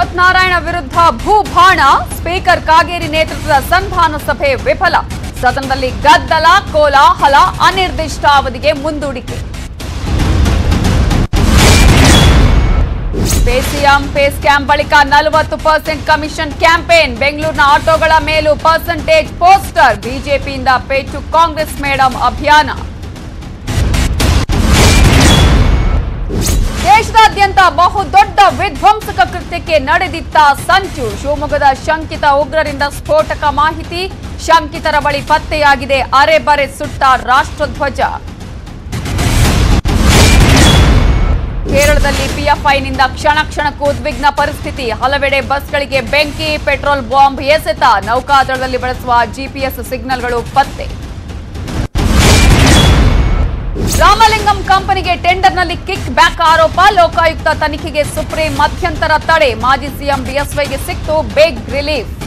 ಅಶ್ವಥ್ ನಾರಾಯಣ ವಿರುದ್ಧ ಭೂಭಾಣ ಸ್ಪೀಕರ್ ಕಾಗೇರಿ ನೇತೃತ್ವದ ಸಂಧಾನ ಸಭೆ ವಿಫಲ ಸದನದಲ್ಲಿ ಗದ್ದಲ ಕೋಲಾಹಲ ಅನಿರ್ದಿಷ್ಟಾವಧಿಗೆ ಮುಂದೂಡಿಕೆ ಪೇಸಿಎಂ ಪೇ ಸ್ಕ್ಯಾಮ್ ಬಳಿಕ ನಲವತ್ತು ಪರ್ಸೆಂಟ್ ಕಮಿಷನ್ ಕ್ಯಾಂಪೇನ್ ಬೆಂಗಳೂರಿನ ಆಟೋಗಳ ಮೇಲೂ ಪರ್ಸೆಂಟೇಜ್ ಪೋಸ್ಟರ್ ಬಿಜೆಪಿಯಿಂದ ಪೇ ಟು ಕಾಂಗ್ರೆಸ್ ಮೇಡಂ ಅಭಿಯಾನ ದೇಶದಾದ್ಯಂತ ಬಹುದೊಡ್ಡ ವಿಧ್ವಂಸಕ ಕೃತ್ಯಕ್ಕೆ ನಡೆದಿತ್ತ ಸಂಚು ಶಿವಮೊಗ್ಗದ ಶಂಕಿತ ಉಗ್ರರಿಂದ ಸ್ಫೋಟಕ ಮಾಹಿತಿ ಶಂಕಿತರ ಬಳಿ ಪತ್ತೆಯಾಗಿದೆ ಅರೆಬರೆ ಸುಟ್ಟ ರಾಷ್ಟ್ರಧ್ವಜ ಕೇರಳದಲ್ಲಿ ಪಿಎಫ್ಐನಿಂದ ಕ್ಷಣ ಕ್ಷಣಕ್ಕೂ ಉದ್ವಿಗ್ನ ಪರಿಸ್ಥಿತಿ ಹಲವೆಡೆ ಬಸ್ಗಳಿಗೆ ಬೆಂಕಿ ಪೆಟ್ರೋಲ್ ಬಾಂಬ್ ಎಸೆತ ನೌಕಾದಳದಲ್ಲಿ ಬಳಸುವ ಜಿಪಿಎಸ್ ಸಿಗ್ನಲ್ಗಳು ಪತ್ತೆ ರಾಮಲಿಂಗಂ ಕಂಪನಿಗೆ ಟೆಂಡರ್ನಲ್ಲಿ ಕಿಕ್ ಬ್ಯಾಕ್ ಆರೋಪ ಲೋಕಾಯುಕ್ತ ತನಿಖೆಗೆ ಸುಪ್ರೀಂ ಮಧ್ಯಂತರ ತಡೆ ಮಾಜಿ ಸಿಎಂ ಬಿಎಸ್ವೈಗೆ ಸಿಕ್ತು ಬಿಗ್ ರಿಲೀಫ್